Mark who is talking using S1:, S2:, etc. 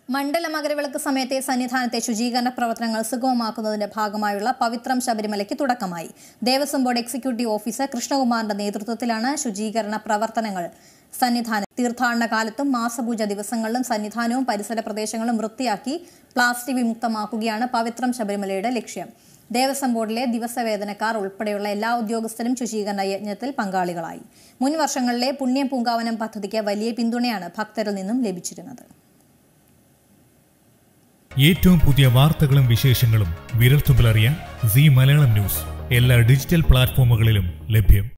S1: മണ്ഡല മകരവിളക്ക് സമയത്തെ സന്നിധാനത്തെ ശുചീകരണ പ്രവർത്തനങ്ങൾ സുഗമമാക്കുന്നതിന്റെ ഭാഗമായുള്ള പവിത്രം ശബരിമലയ്ക്ക് തുടക്കമായി ദേവസ്വം ബോർഡ് എക്സിക്യൂട്ടീവ് ഓഫീസർ കൃഷ്ണകുമാറിന്റെ നേതൃത്വത്തിലാണ് ശുചീകരണ പ്രവർത്തനങ്ങൾ സന്നിധാനം തീർത്ഥാടന കാലത്തും മാസപൂജ ദിവസങ്ങളിലും സന്നിധാനവും പരിസര പ്രദേശങ്ങളും വൃത്തിയാക്കി പ്ലാസ്റ്റിക് വിമുക്തമാക്കുകയാണ് പവിത്രം ശബരിമലയുടെ ലക്ഷ്യം ദേവസ്വം ബോർഡിലെ ദിവസവേതനക്കാർ ഉൾപ്പെടെയുള്ള എല്ലാ ഉദ്യോഗസ്ഥരും ശുചീകരണ യജ്ഞത്തിൽ പങ്കാളികളായി മുൻ വർഷങ്ങളിലെ പുണ്യ പൂങ്കാവനം പദ്ധതിക്ക് വലിയ പിന്തുണയാണ് ഭക്തരിൽ നിന്നും ലഭിച്ചിരുന്നത്
S2: ഏറ്റവും പുതിയ വാർത്തകളും വിശേഷങ്ങളും വിരൽത്തുമ്പിലറിയാൻ സി മലയാളം ന്യൂസ് എല്ലാ ഡിജിറ്റൽ പ്ലാറ്റ്ഫോമുകളിലും ലഭ്യം